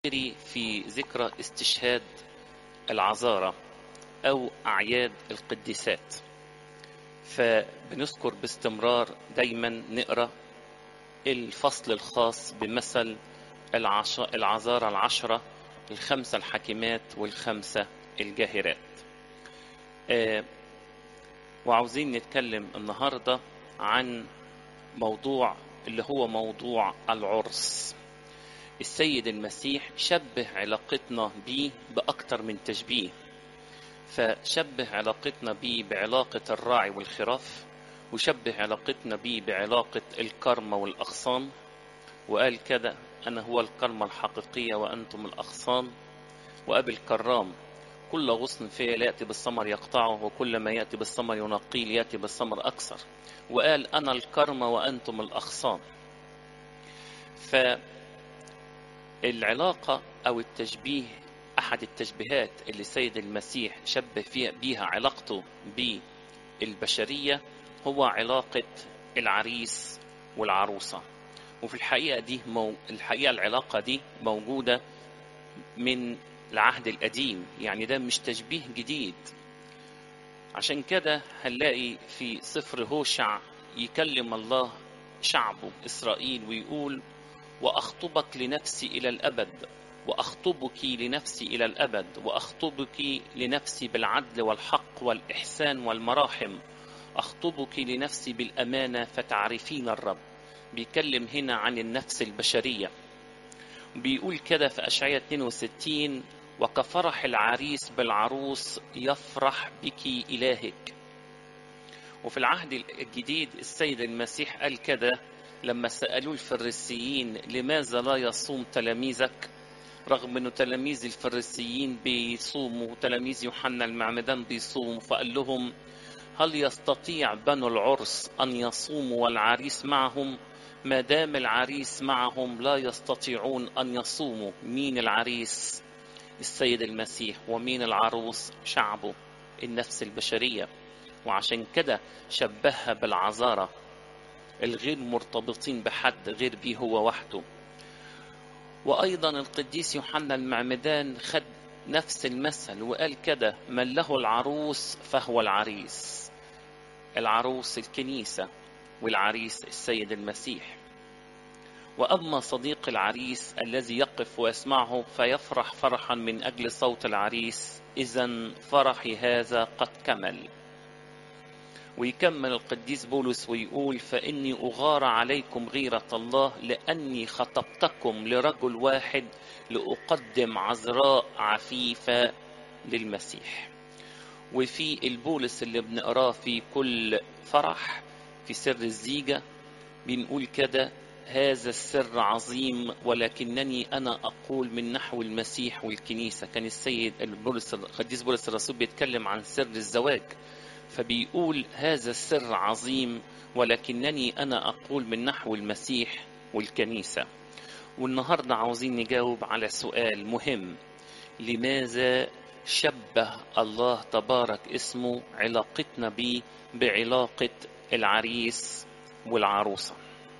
نجري في ذكرى استشهاد العذارى أو أعياد القديسات فبنذكر باستمرار دايما نقرأ الفصل الخاص بمثل العش... العذارى العشرة الخمسة الحكيمات والخمسة الجاهرات آه وعاوزين نتكلم النهاردة عن موضوع اللي هو موضوع العرس السيد المسيح شبه علاقتنا بيه بأكتر من تشبيه فشبه علاقتنا بيه بعلاقة الراعي والخراف وشبه علاقتنا بيه بعلاقة الكرمة والأغصان وقال كده أنا هو الكرمة الحقيقية وأنتم الأغصان وأبي الكرام كل غصن فيه يأتي بالثمر يقطعه وكل ما يأتي بالثمر ينقيه يأتي بالثمر أكثر وقال أنا الكرمة وأنتم الأغصان فالعلاقة أو التشبيه أحد التشبيهات اللي السيد المسيح شبه فيها بيها علاقته بالبشرية هو علاقة العريس والعروسة وفي الحقيقة دي مو... الحقيقة العلاقة دي موجودة من العهد القديم يعني ده مش تشبيه جديد عشان كده هنلاقي في سفر هوشع يكلم الله شعبه إسرائيل ويقول وأخطبك لنفسي إلى الأبد وأخطبك لنفسي إلى الأبد وأخطبك لنفسي بالعدل والحق والإحسان والمراحم أخطبك لنفسي بالأمانة فتعرفين الرب بيكلم هنا عن النفس البشرية بيقول كده في أشعية 62 وكفرح العريس بالعروس يفرح بك إلهك وفي العهد الجديد السيد المسيح قال كده لما سألوه الفريسيين لماذا لا يصوم تلاميذك رغم أنه تلاميذ الفريسيين بيصوموا تلاميذ يوحنا المعمدان بيصوموا فقال لهم هل يستطيع بنو العرس أن يصوموا والعريس معهم ما دام العريس معهم لا يستطيعون أن يصوموا مين العريس السيد المسيح ومين العروس شعبه النفس البشرية وعشان كده شبهها بالعذارة الغير مرتبطين بحد غير بيه هو وحده وأيضا القديس يوحنا المعمدان خد نفس المثل وقال كده من له العروس فهو العريس العروس الكنيسة والعريس السيد المسيح وأما صديق العريس الذي يقف ويسمعه فيفرح فرحا من أجل صوت العريس إذا فرحي هذا قد كمل ويكمل القديس بولس ويقول فإني أغار عليكم غيرة الله لأني خطبتكم لرجل واحد لأقدم عذراء عفيفة للمسيح وفي البولس اللي بنقراه في كل فرح في سر الزيجة بنقول كده هذا السر عظيم ولكنني أنا أقول من نحو المسيح والكنيسة كان السيد البولس القديس بولس الرسول بيتكلم عن سر الزواج فبيقول هذا السر عظيم ولكنني أنا أقول من نحو المسيح والكنيسة والنهاردة عاوزين نجاوب على سؤال مهم لماذا شبه الله تبارك اسمه علاقتنا بيه بعلاقة العريس والعروسة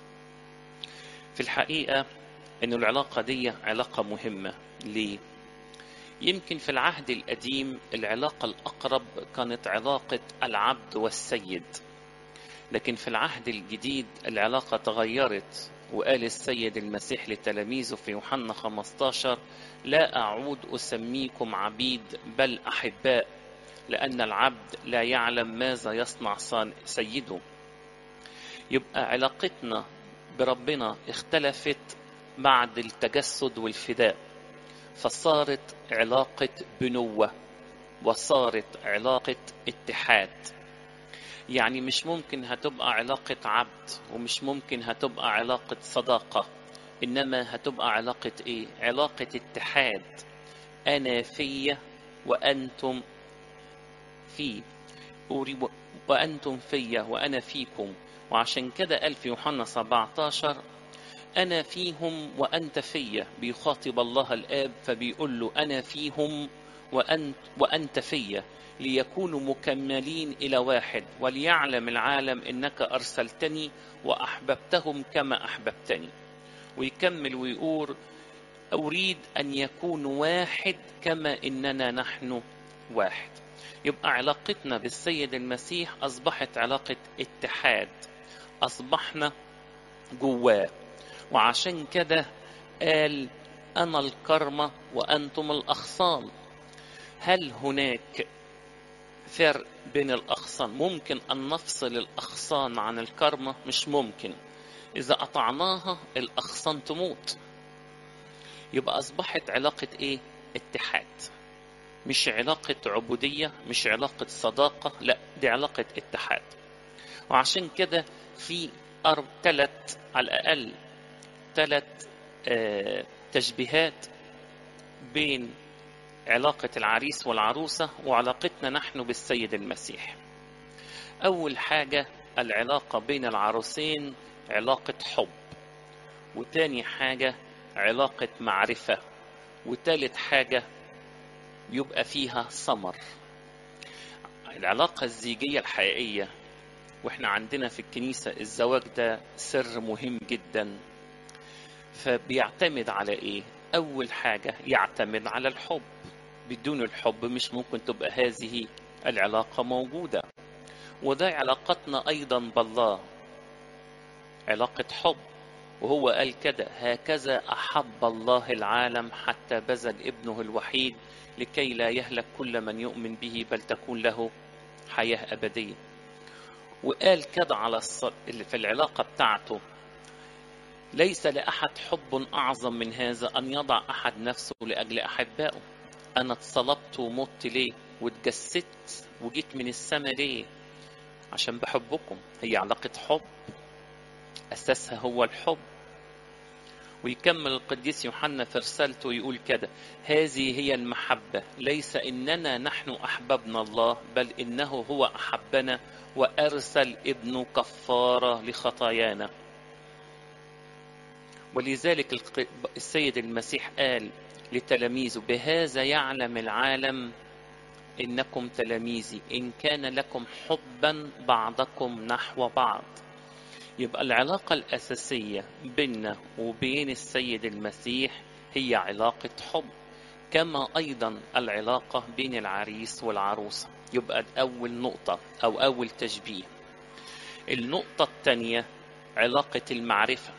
في الحقيقة أن العلاقة دي علاقة مهمة ليه؟ يمكن في العهد القديم العلاقة الأقرب كانت علاقة العبد والسيد لكن في العهد الجديد العلاقة تغيرت وقال السيد المسيح لتلاميذه في يوحنا 15 لا أعود أسميكم عبيد بل أحباء لأن العبد لا يعلم ماذا يصنع سيده يبقى علاقتنا بربنا اختلفت بعد التجسد والفداء فصارت علاقة بنوة وصارت علاقة اتحاد يعني مش ممكن هتبقى علاقة عبد ومش ممكن هتبقى علاقة صداقة إنما هتبقى علاقة إيه؟ علاقة اتحاد أنا فيا وأنتم في وأنتم فيا وأنا فيكم وعشان كده قال في يوحنا 17 أنا فيهم وأنت فيا بيخاطب الله الآب فبيقول له أنا فيهم وأنت, وأنت فيا ليكونوا مكملين إلى واحد وليعلم العالم إنك أرسلتني وأحببتهم كما أحببتني ويكمل ويقول أريد أن يكون واحد كما إننا نحن واحد يبقى علاقتنا بالسيد المسيح أصبحت علاقة اتحاد أصبحنا جواه وعشان كده قال أنا الكرمة وأنتم الأغصان هل هناك فرق بين الأغصان ممكن أن نفصل الأغصان عن الكرمة مش ممكن إذا قطعناها الأغصان تموت يبقى أصبحت علاقة إيه اتحاد مش علاقة عبودية مش علاقة صداقة لا دي علاقة اتحاد وعشان كده في أرب ثلاث على الأقل ثلاث آه تشبيهات بين علاقة العريس والعروسة وعلاقتنا نحن بالسيد المسيح أول حاجة العلاقة بين العروسين علاقة حب وتاني حاجة علاقة معرفة وتالت حاجة يبقى فيها ثمر العلاقة الزيجية الحقيقية واحنا عندنا في الكنيسة الزواج ده سر مهم جدا فبيعتمد على ايه اول حاجة يعتمد على الحب بدون الحب مش ممكن تبقى هذه العلاقة موجودة وده علاقتنا ايضا بالله علاقة حب وهو قال كده هكذا أحب الله العالم حتى بذل ابنه الوحيد لكي لا يهلك كل من يؤمن به بل تكون له حياة أبدية وقال كده على الص... في العلاقة بتاعته ليس لأحد حب أعظم من هذا أن يضع أحد نفسه لأجل أحبائه أنا اتصلبت ومت ليه واتجسدت وجيت من السماء ليه عشان بحبكم هي علاقة حب أساسها هو الحب ويكمل القديس يوحنا في رسالته يقول كده هذه هي المحبة ليس إننا نحن أحببنا الله بل إنه هو أحبنا وأرسل ابنه كفارة لخطايانا ولذلك السيد المسيح قال لتلاميذه بهذا يعلم العالم إنكم تلاميذي إن كان لكم حبا بعضكم نحو بعض يبقى العلاقة الأساسية بيننا وبين السيد المسيح هي علاقة حب كما أيضا العلاقة بين العريس والعروسة يبقى أول نقطة أو أول تشبيه النقطة الثانية علاقة المعرفة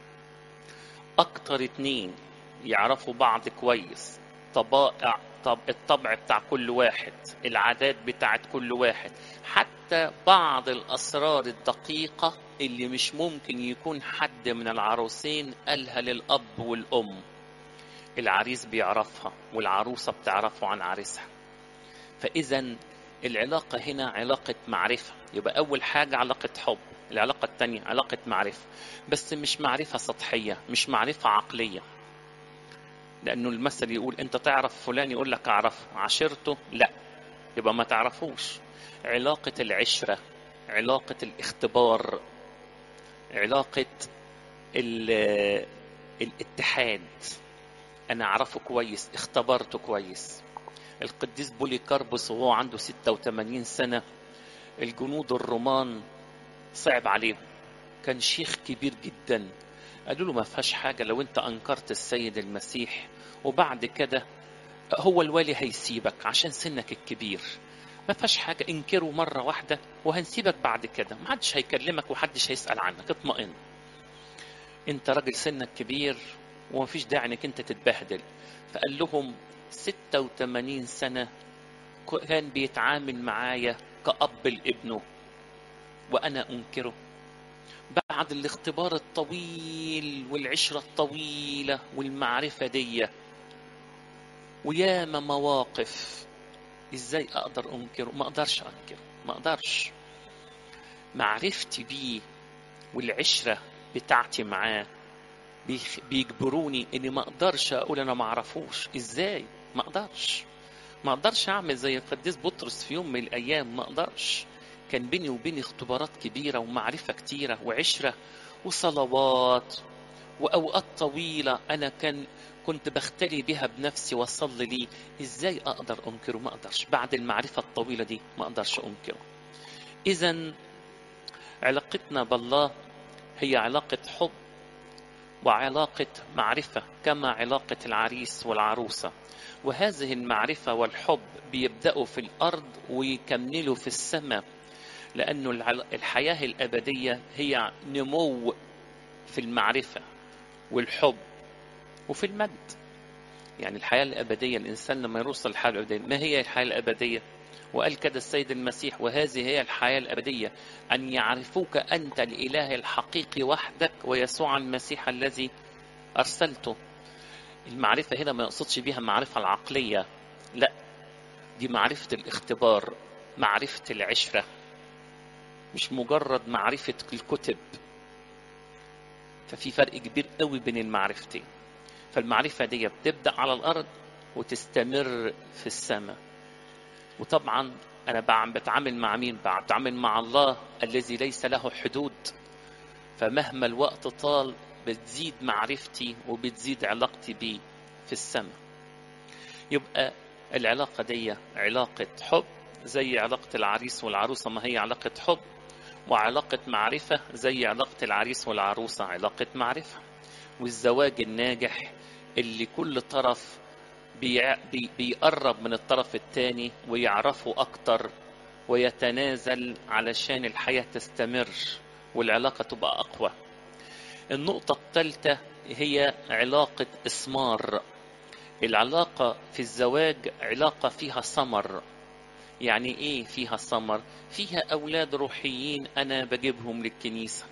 أكتر اتنين يعرفوا بعض كويس طبائع طب الطبع بتاع كل واحد العادات بتاعت كل واحد حتى بعض الأسرار الدقيقة اللي مش ممكن يكون حد من العروسين قالها للأب والأم العريس بيعرفها والعروسة بتعرفه عن عريسها فإذا العلاقة هنا علاقة معرفة يبقى أول حاجة علاقة حب العلاقة الثانية علاقة معرفة بس مش معرفة سطحية مش معرفة عقلية لأنه المثل يقول أنت تعرف فلان يقول لك أعرفه عشرته لا يبقى ما تعرفوش علاقة العشرة علاقة الاختبار علاقة الاتحاد أنا أعرفه كويس اختبرته كويس القديس بولي كاربوس وهو عنده 86 سنة الجنود الرومان صعب عليهم كان شيخ كبير جدا قالوا له ما فيهاش حاجة لو انت أنكرت السيد المسيح وبعد كده هو الوالي هيسيبك عشان سنك الكبير ما فيهاش حاجة انكره مرة واحدة وهنسيبك بعد كده ما حدش هيكلمك وحدش هيسأل عنك اطمئن انت راجل سنك كبير وما فيش داعي انك انت تتبهدل فقال لهم 86 سنة كان بيتعامل معايا كأب لابنه وأنا أنكره بعد الاختبار الطويل والعشرة الطويلة والمعرفة دي وياما مواقف ازاي اقدر انكره ما اقدرش انكره ما اقدرش معرفتي بيه والعشرة بتاعتي معاه بيجبروني اني ما اقدرش اقول انا ما اعرفوش ازاي ما اقدرش ما اقدرش اعمل زي القديس بطرس في يوم من الايام ما اقدرش كان بيني وبيني اختبارات كبيرة ومعرفة كتيرة وعشرة وصلوات وأوقات طويلة أنا كان كنت بختلي بها بنفسي واصلي لي ازاي اقدر انكره ما اقدرش بعد المعرفة الطويلة دي ما اقدرش انكره اذا علاقتنا بالله هي علاقة حب وعلاقة معرفة كما علاقة العريس والعروسة وهذه المعرفة والحب بيبدأوا في الأرض ويكملوا في السماء لأنه الحياة الأبدية هي نمو في المعرفة والحب وفي المجد يعني الحياة الأبدية الإنسان لما يوصل للحياة الأبدية ما هي الحياة الأبدية وقال كده السيد المسيح وهذه هي الحياة الأبدية أن يعرفوك أنت الإله الحقيقي وحدك ويسوع المسيح الذي أرسلته المعرفة هنا ما يقصدش بها المعرفة العقلية لا دي معرفة الاختبار معرفة العشرة مش مجرد معرفة الكتب ففي فرق كبير قوي بين المعرفتين فالمعرفة دي بتبدأ على الأرض وتستمر في السماء وطبعا أنا بتعامل مع مين؟ بتعامل مع الله الذي ليس له حدود فمهما الوقت طال بتزيد معرفتي وبتزيد علاقتي بيه في السماء يبقى العلاقة دي علاقة حب زي علاقة العريس والعروسة ما هي علاقة حب وعلاقة معرفة زي علاقة العريس والعروسة علاقة معرفة والزواج الناجح اللي كل طرف بي بي بيقرب من الطرف الثاني ويعرفه أكتر ويتنازل علشان الحياة تستمر والعلاقة تبقى أقوى النقطة الثالثة هي علاقة إثمار العلاقة في الزواج علاقة فيها ثمر يعني إيه فيها ثمر؟ فيها أولاد روحيين أنا بجيبهم للكنيسة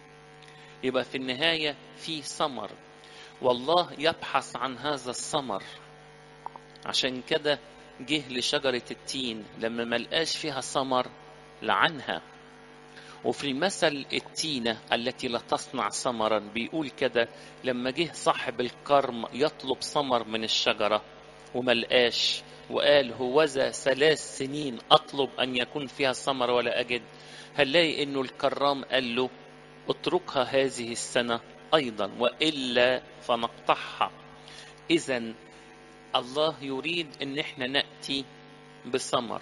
يبقى في النهاية في ثمر والله يبحث عن هذا الثمر عشان كده جه لشجرة التين لما ملقاش فيها ثمر لعنها وفي مثل التينة التي لا تصنع ثمرا بيقول كده لما جه صاحب الكرم يطلب ثمر من الشجرة وملقاش وقال هوذا ثلاث سنين أطلب أن يكون فيها ثمر ولا أجد هنلاقي إنه الكرام قال له اتركها هذه السنة أيضا وإلا فنقطعها إذا الله يريد إن إحنا نأتي بثمر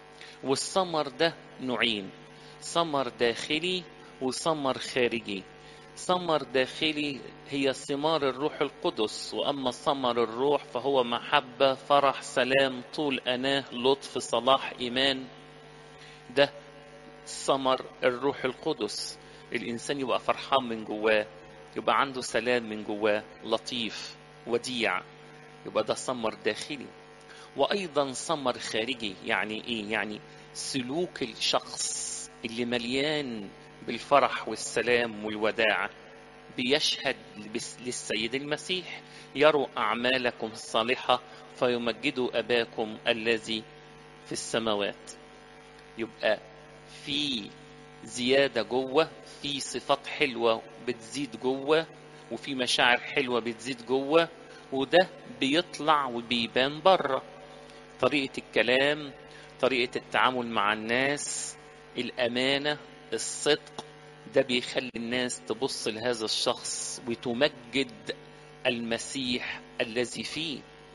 والثمر ده نوعين ثمر داخلي وثمر خارجي ثمر داخلي هي ثمار الروح القدس واما ثمر الروح فهو محبه فرح سلام طول اناه لطف صلاح ايمان ده ثمر الروح القدس الانسان يبقى فرحان من جواه يبقى عنده سلام من جواه لطيف وديع يبقى ده ثمر داخلي وايضا ثمر خارجي يعني ايه يعني سلوك الشخص اللي مليان بالفرح والسلام والوداعة بيشهد للسيد المسيح يروا أعمالكم الصالحة فيمجدوا أباكم الذي في السماوات يبقى في زيادة جوه في صفات حلوة بتزيد جوه وفي مشاعر حلوة بتزيد جوه وده بيطلع وبيبان بره طريقة الكلام طريقة التعامل مع الناس الأمانة الصدق ده بيخلي الناس تبص لهذا الشخص وتمجد المسيح الذي فيه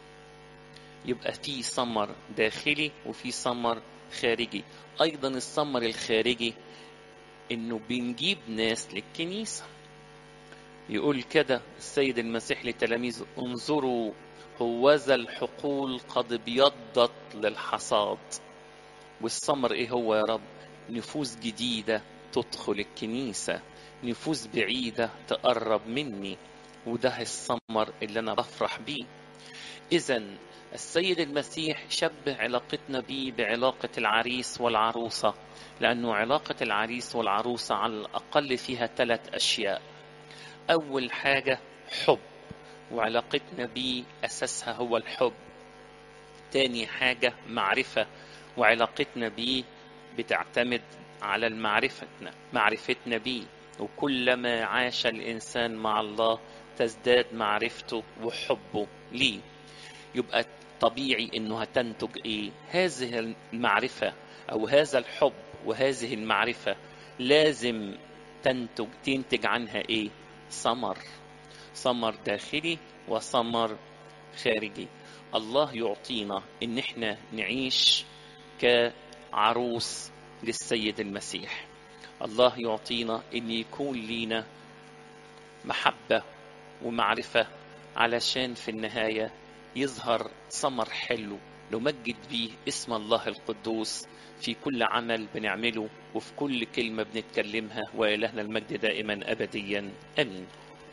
يبقى في ثمر داخلي وفي ثمر خارجي ايضا الثمر الخارجي انه بنجيب ناس للكنيسه يقول كده السيد المسيح لتلاميذه انظروا هوذا الحقول قد ابيضت للحصاد والثمر ايه هو يا رب نفوس جديده تدخل الكنيسه نفوس بعيده تقرب مني وده الثمر اللي انا بفرح بيه اذا السيد المسيح شبه علاقتنا بيه بعلاقة العريس والعروسة لأنه علاقة العريس والعروسة على الأقل فيها ثلاث أشياء أول حاجة حب وعلاقتنا بيه أساسها هو الحب تاني حاجة معرفة وعلاقتنا بيه بتعتمد على المعرفتنا معرفتنا بيه وكلما عاش الإنسان مع الله تزداد معرفته وحبه ليه يبقى طبيعي انه هتنتج ايه هذه المعرفة او هذا الحب وهذه المعرفة لازم تنتج تنتج عنها ايه ثمر ثمر داخلي وثمر خارجي الله يعطينا ان احنا نعيش كعروس للسيد المسيح الله يعطينا ان يكون لينا محبة ومعرفة علشان في النهاية يظهر ثمر حلو نمجد بيه اسم الله القدوس في كل عمل بنعمله وفي كل كلمة بنتكلمها وإلهنا المجد دائما أبديا أمين